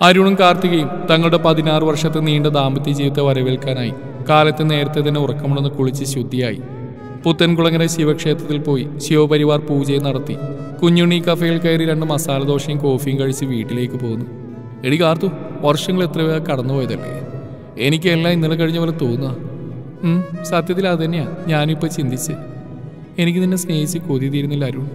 അരുണും കാർത്തികയും തങ്ങളുടെ പതിനാറ് വർഷത്തെ നീണ്ട ദാമ്പത്യ ജീവിതത്തെ വരവേൽക്കാനായി കാലത്ത് നേരത്തെ തന്നെ ഉറക്കമുണ്ടെന്ന് കുളിച്ച് ശുദ്ധിയായി പുത്തൻകുളങ്ങര ശിവക്ഷേത്രത്തിൽ പോയി ശിവപരിവാർ പൂജയും നടത്തി കുഞ്ഞുണ്ണി കഫേയിൽ കയറി രണ്ട് മസാല ദോശയും കോഫിയും കഴിച്ച് വീട്ടിലേക്ക് പോന്നു എടി കാർത്തു വർഷങ്ങൾ എത്രയോ കടന്നുപോയതല്ലേ എനിക്ക് എല്ലാം ഇന്നലെ കഴിഞ്ഞ പോലെ തോന്നുക ഉം, സത്യത്തിൽ അത് തന്നെയാ ഞാനിപ്പോൾ ചിന്തിച്ച് എനിക്ക് നിന്നെ സ്നേഹിച്ച് കൊതി തീരുന്നില്ല അരുൺ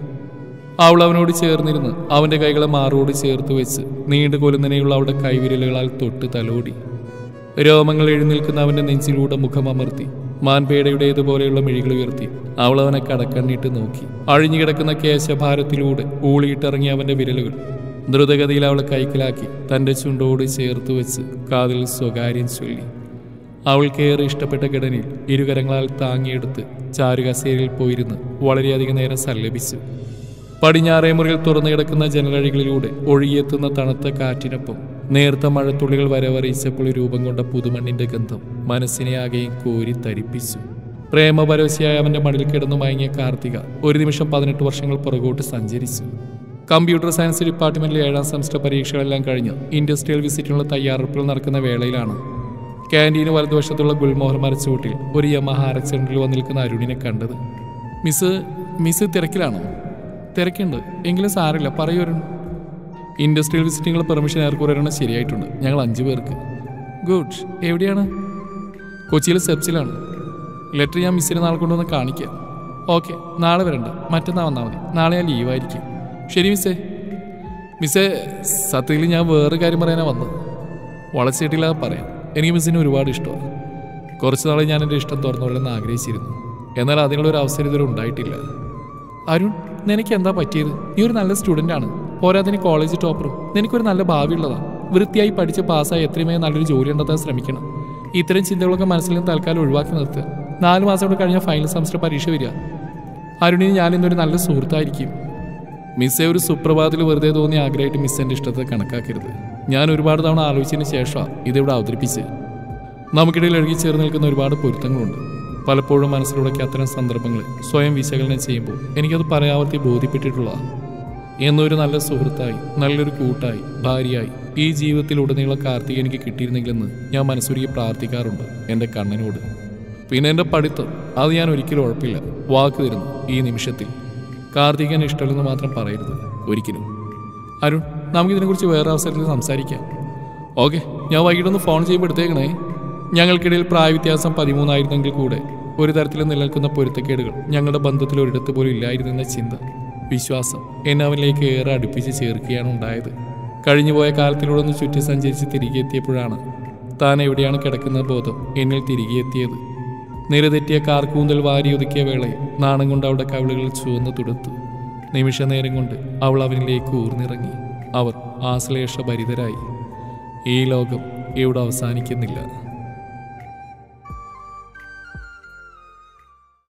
അവൾ അവനോട് ചേർന്നിരുന്ന് അവന്റെ കൈകളെ മാറോട് ചേർത്ത് വെച്ച് നീണ്ടു കൊലുന്നനെയുള്ള അവളുടെ കൈവിരലുകളാൽ തൊട്ട് തലോടി രോമങ്ങൾ എഴുന്നേൽക്കുന്ന അവന്റെ നെഞ്ചിലൂടെ മുഖമമർത്തി മാൻപേടയുടേതുപോലെയുള്ള മിഴികൾ ഉയർത്തി അവൾ അവനെ കടക്കണ്ണിട്ട് നോക്കി അഴിഞ്ഞുകിടക്കുന്ന കേശഭാരത്തിലൂടെ ഊളിയിട്ടിറങ്ങിയ അവന്റെ വിരലുകൾ ദ്രുതഗതിയിൽ അവളെ കൈക്കലാക്കി തന്റെ ചുണ്ടോട് ചേർത്ത് വെച്ച് കാതിൽ സ്വകാര്യം ചൊല്ലി അവൾക്കേറെ ഇഷ്ടപ്പെട്ട ഘടനയിൽ ഇരുകരങ്ങളാൽ താങ്ങിയെടുത്ത് ചാരുകസേരയിൽ പോയിരുന്ന് വളരെയധികം നേരം സല്ലപിച്ചു പടിഞ്ഞാറേ മുറിയിൽ തുറന്നു കിടക്കുന്ന ജനലഴികളിലൂടെ ഒഴുകിയെത്തുന്ന തണുത്ത കാറ്റിനൊപ്പം നേർത്ത മഴത്തുള്ളികൾ വരവറിയിച്ചപ്പോൾ രൂപം കൊണ്ട പുതുമണ്ണിന്റെ ഗന്ധം മനസ്സിനെ ആകെയും കോരി തരിപ്പിച്ചു പ്രേമപരവശയായ അവന്റെ മടിൽ കിടന്നു മയങ്ങിയ കാർത്തിക ഒരു നിമിഷം പതിനെട്ട് വർഷങ്ങൾ പുറകോട്ട് സഞ്ചരിച്ചു കമ്പ്യൂട്ടർ സയൻസ് ഡിപ്പാർട്ട്മെന്റിലെ ഏഴാം സെമസ്റ്റർ പരീക്ഷകളെല്ലാം കഴിഞ്ഞ് ഇൻഡസ്ട്രിയൽ വിസിറ്റിനുള്ള തയ്യാറെടുപ്പുകൾ നടക്കുന്ന വേളയിലാണ് ക്യാൻറ്റീന് വലതുവശത്തുള്ള ഗുൽമോഹർ മരച്ചുവട്ടിൽ ഒരു യമഹ ആക്സിഡന്റിൽ വന്ന് നിൽക്കുന്ന അരുണിനെ കണ്ടത് മിസ് മിസ് തിരക്കിലാണോ തിരക്കുണ്ട് എങ്കിലും സാരമില്ല പറയൂ അരുൺ ഇൻഡസ്ട്രിയൽ വിസിറ്റിംഗുള്ള പെർമിഷൻ ഏർക്കൊരെണ്ണം ശരിയായിട്ടുണ്ട് ഞങ്ങൾ അഞ്ചു പേർക്ക് ഗുഡ് എവിടെയാണ് കൊച്ചിയിൽ സെപ്സിലാണ് ലെറ്റർ ഞാൻ മിസ്സിനെ നാളെ കൊണ്ടുവന്ന് കാണിക്കാം ഓക്കെ നാളെ വരണ്ട മറ്റന്നാൾ വന്നാൽ മതി നാളെ ഞാൻ ലീവായിരിക്കും ശരി മിസ്സേ മിസ്സേ സത്യത്തിൽ ഞാൻ വേറെ കാര്യം പറയാനാണ് വന്നത് വളച്ചിട്ടില്ലാതെ പറയാം എനിക്ക് മിസ്സിനെ ഒരുപാട് ഇഷ്ടമാണ് കുറച്ച് നാളെ ഞാൻ എൻ്റെ ഇഷ്ടം തുറന്നുകൊള്ളെന്ന് ആഗ്രഹിച്ചിരുന്നു എന്നാൽ അതിനുള്ള ഒരു അവസരം ഇതുവരെ ഉണ്ടായിട്ടില്ല അരുൺ നിനക്ക് എന്താ പറ്റിയത് നീ ഒരു നല്ല സ്റ്റുഡൻ്റ് ആണ് പോരാതിന് കോളേജ് ടോപ്പറും നിനക്കൊരു നല്ല ഭാവിയുള്ളതാണ് വൃത്തിയായി പഠിച്ച് പാസ്സായി എത്രയുമേ നല്ലൊരു ജോലി ഉണ്ടെത്താൻ ശ്രമിക്കണം ഇത്തരം ചിന്തകളൊക്കെ മനസ്സിൽ നിന്ന് തൽക്കാലം ഒഴിവാക്കി നിർത്തുക നാല് മാസം കൂടെ കഴിഞ്ഞ ഫൈനൽ സെമസ്റ്റർ പരീക്ഷ വരിക അരുണിന് ഞാൻ ഇന്നൊരു നല്ല സുഹൃത്തായിരിക്കും മിസ്സെ ഒരു സുപ്രഭാതത്തിൽ വെറുതെ തോന്നിയ ആഗ്രഹമായിട്ട് മിസ്സെൻ്റെ ഇഷ്ടത്തെ കണക്കാക്കരുത് ഞാൻ ഒരുപാട് തവണ ആലോചിച്ചതിന് ശേഷമാണ് ഇതിവിടെ അവതരിപ്പിച്ച് നമുക്കിടയിൽ എഴുകി ചേർന്ന് നിൽക്കുന്ന ഒരുപാട് പൊരുത്തങ്ങളുണ്ട് പലപ്പോഴും മനസ്സിലൂടെയൊക്കെ അത്തരം സന്ദർഭങ്ങൾ സ്വയം വിശകലനം ചെയ്യുമ്പോൾ എനിക്കത് പരാവർത്തി ബോധ്യപ്പെട്ടിട്ടുള്ളതാണ് എന്നൊരു നല്ല സുഹൃത്തായി നല്ലൊരു കൂട്ടായി ഭാര്യയായി ഈ ജീവിതത്തിലുടനീളം കാർത്തിക എനിക്ക് കിട്ടിയിരുന്നെങ്കിലെന്ന് ഞാൻ മനസ്സുരുകി പ്രാർത്ഥിക്കാറുണ്ട് എൻ്റെ കണ്ണനോട് പിന്നെ എൻ്റെ പഠിത്തം അത് ഞാൻ ഒരിക്കലും ഉഴപ്പില്ല വാക്ക് തരുന്നു ഈ നിമിഷത്തിൽ കാർത്തികൻ ഇഷ്ടമല്ലെന്ന് മാത്രം പറയരുത് ഒരിക്കലും അരുൺ നമുക്കിതിനെക്കുറിച്ച് വേറെ അവസരത്തിൽ സംസാരിക്കാം ഓക്കെ ഞാൻ വൈകിട്ടൊന്ന് ഫോൺ ചെയ്യുമ്പോൾ എടുത്തേക്കണേ ഞങ്ങൾക്കിടയിൽ പ്രായവ്യത്യാസം പതിമൂന്നായിരുന്നെങ്കിൽ കൂടെ ഒരു തരത്തിൽ നിലനിൽക്കുന്ന പൊരുത്തക്കേടുകൾ ഞങ്ങളുടെ ബന്ധത്തിൽ ഒരിടത്ത് പോലും ഇല്ലായിരുന്നെന്ന ചിന്ത വിശ്വാസം എന്നെ അവനിലേക്ക് ഏറെ അടുപ്പിച്ച് ചേർക്കുകയാണ് ഉണ്ടായത് കഴിഞ്ഞുപോയ കാലത്തിലൂടെ ഒന്ന് ചുറ്റി സഞ്ചരിച്ച് തിരികെ എത്തിയപ്പോഴാണ് താൻ എവിടെയാണ് കിടക്കുന്ന ബോധം എന്നിൽ തിരികെ എത്തിയത് നിരതെറ്റിയ കാർക്കൂന്തൽ വാരി ഒതുക്കിയ വേളയിൽ നാണം കൊണ്ട് അവളുടെ കവിളുകൾ ചുവന്ന് തുടുത്തു നിമിഷ നേരം കൊണ്ട് അവൾ അവനിലേക്ക് ഊർന്നിറങ്ങി അവർ ആശ്ലേഷഭരിതരായി ഈ ലോകം ഇവിടെ അവസാനിക്കുന്നില്ല